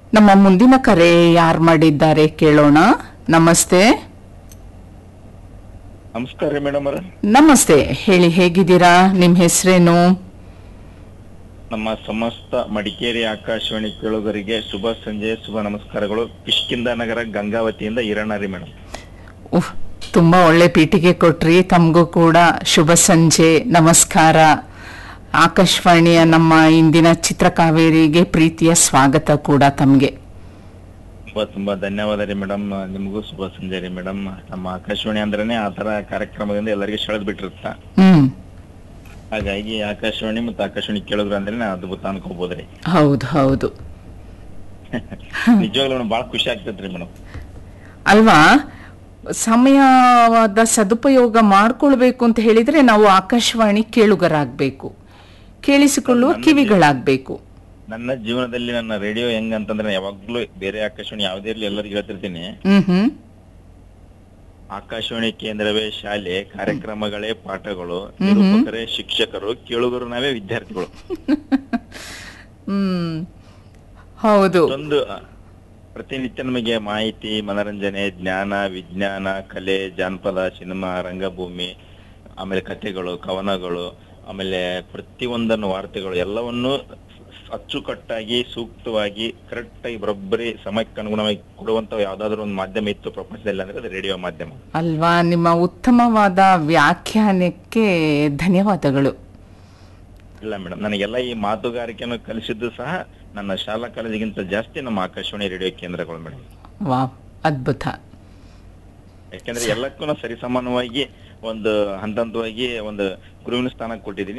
ನಮ್ಮ ಮುಂದಿನ ಕರೆ ಯಾರು ಮಾಡಿದ್ದಾರೆ ಕೇಳೋಣ ನಮಸ್ತೆ ನಮಸ್ಕಾರ ರೀ ಮೇಡಮ್ ಅವ್ರ ನಮಸ್ತೆ ಹೇಳಿ ಹೇಗಿದ್ದೀರಾ ನಿಮ್ಮ ಹೆಸರೇನು ನಮ್ಮ ಸಮಸ್ತ ಮಡಿಕೇರಿ ಆಕಾಶವಾಣಿ ಕೇಳುಗರಿಗೆ ಶುಭ ಸಂಜೆ ಶುಭ ನಮಸ್ಕಾರಗಳು ಕಿಷ್ಕಿಂದ ನಗರ ಗಂಗಾವತಿಯಿಂದ ಈರಣ್ಣ ರೀ ಮೇಡಮ್ ಉಹ್ ತುಂಬಾ ಒಳ್ಳೆ ಪೀಠಿಗೆ ಕೊಟ್ರಿ ತಮಗೂ ಕೂಡ ಶುಭ ಸಂಜೆ ನಮಸ್ಕಾರ ಆಕಾಶವಾಣಿಯ ನಮ್ಮ ಇಂದಿನ ಚಿತ್ರಕಾವೇರಿಗೆ ಪ್ರೀತಿಯ ಸ್ವಾಗತ ಕೂಡ ತಮಗೆ ತುಂಬಾ ತುಂಬಾ ಧನ್ಯವಾದ ರೀ ಮೇಡಮ್ ನಿಮಗೂ ಶುಭ ಸಂಜೆ ರೀ ಮೇಡಮ್ ನಮ್ಮ ಆಕಾಶವಾಣಿ ಅಂದ್ರೇನೆ ಆ ತರ ಕಾರ್ಯಕ್ರಮದಿಂದ ಎಲ್ಲರಿಗೂ ಸೆಳೆದ್ ಬಿಟ್ಟಿರುತ್ತ ಹ್ಮ್ ಹಾಗಾಗಿ ಆಕಾಶವಾಣಿ ಮತ್ತು ಆಕಾಶವಾಣಿ ಕೇಳುಗರು ಅಂದ್ರೆ ಅದ್ಭುತ ಅನ್ಕೋಬಹುದ್ರಿ ಹೌದು ಹೌದು ನಿಜವಾಗ್ಲೂ ಮೇಡಮ್ ಬಹಳ ಖುಷಿ ಆಗ್ತೈತ್ರಿ ಮೇಡಮ್ ಅಲ್ವಾ ಸಮಯವಾದ ಸದುಪಯೋಗ ಮಾಡ್ಕೊಳ್ಬೇಕು ಅಂತ ಹೇಳಿದ್ರೆ ನಾವು ಆಕಾಶವಾಣಿ ಕೇಳುಗರಾಗಬೇಕು ಕೇಳಿಸಿಕೊಳ್ಳುವ ಕಿವಿಗಳಾಗಬೇಕು ನನ್ನ ಜೀವನದಲ್ಲಿ ನನ್ನ ರೇಡಿಯೋ ಹೆಂಗ್ ಅಂತಂದ್ರೆ ಯಾವಾಗ್ಲೂ ಬೇರೆ ಆಕಾಶವಾಣಿ ಯಾವ್ದೇ ಇರ್ಲಿ ಎಲ್ಲರಿಗೂ ಹೇಳ್ತಿರ್ತೀನಿ ಹ್ಮ್ ಹ್ಮ್ ಆಕಾಶವಾಣಿ ಕೇಂದ್ರವೇ ಶಾಲೆ ಕಾರ್ಯಕ್ರಮಗಳೇ ಪಾಠಗಳು ನಿರೂಪಕರೇ ಶಿಕ್ಷಕರು ಕೇಳುಗರು ನಾವೇ ವಿದ್ಯಾರ್ಥಿಗಳು ಹ್ಮ್ ಹೌದು ಒಂದು ಪ್ರತಿನಿತ್ಯ ನಮಗೆ ಮಾಹಿತಿ ಮನರಂಜನೆ ಜ್ಞಾನ ವಿಜ್ಞಾನ ಕಲೆ ಜಾನಪದ ಸಿನಿಮಾ ರಂಗಭೂಮಿ ಆಮೇಲೆ ಕಥೆಗಳು ಕವನಗಳು ಆಮೇಲೆ ಪ್ರತಿಯೊಂದನ್ನು ವಾರ್ತೆಗಳು ಎಲ್ಲವನ್ನು ಅಚ್ಚುಕಟ್ಟಾಗಿ ಸೂಕ್ತವಾಗಿ ಕರೆಕ್ಟ್ ಆಗಿ ಬರೋಬ್ಬರಿ ಸಮಯಕ್ಕೆ ಅನುಗುಣವಾಗಿ ಕೊಡುವಂತ ಯಾವ್ದಾದ್ರು ಒಂದು ಮಾಧ್ಯಮ ಇತ್ತು ಪ್ರಪಂಚದಲ್ಲಿ ಅಂದ್ರೆ ಅದು ರೇಡಿಯೋ ಮಾಧ್ಯಮ ಅಲ್ವಾ ನಿಮ್ಮ ಉತ್ತಮವಾದ ವ್ಯಾಖ್ಯಾನಕ್ಕೆ ಧನ್ಯವಾದಗಳು ಇಲ್ಲ ಮೇಡಮ್ ನನಗೆಲ್ಲ ಈ ಮಾತುಗಾರಿಕೆಯನ್ನು ಕಲಿಸಿದ್ದು ಸಹ ನನ್ನ ಶಾಲಾ ಕಾಲೇಜಿಗಿಂತ ಜಾಸ್ತಿ ನಮ್ಮ ಆಕಾಶವಾಣಿ ರೇಡಿಯೋ ಕೇಂದ್ರಗಳು ಮೇಡಮ್ ವಾವ್ ಅದ್ಭುತ ಯಾಕಂದ್ರೆ ಎಲ್ಲಕ್ಕೂ ನಾನು ಸರಿಸಮಾನವಾಗಿ ಒಂದು ಹಂತ ಹಂತವಾಗಿ ಒಂದು ಗುರುವಿನ ಸ್ಥಾನ ಕೊಟ್ಟಿದ್ದೀನಿ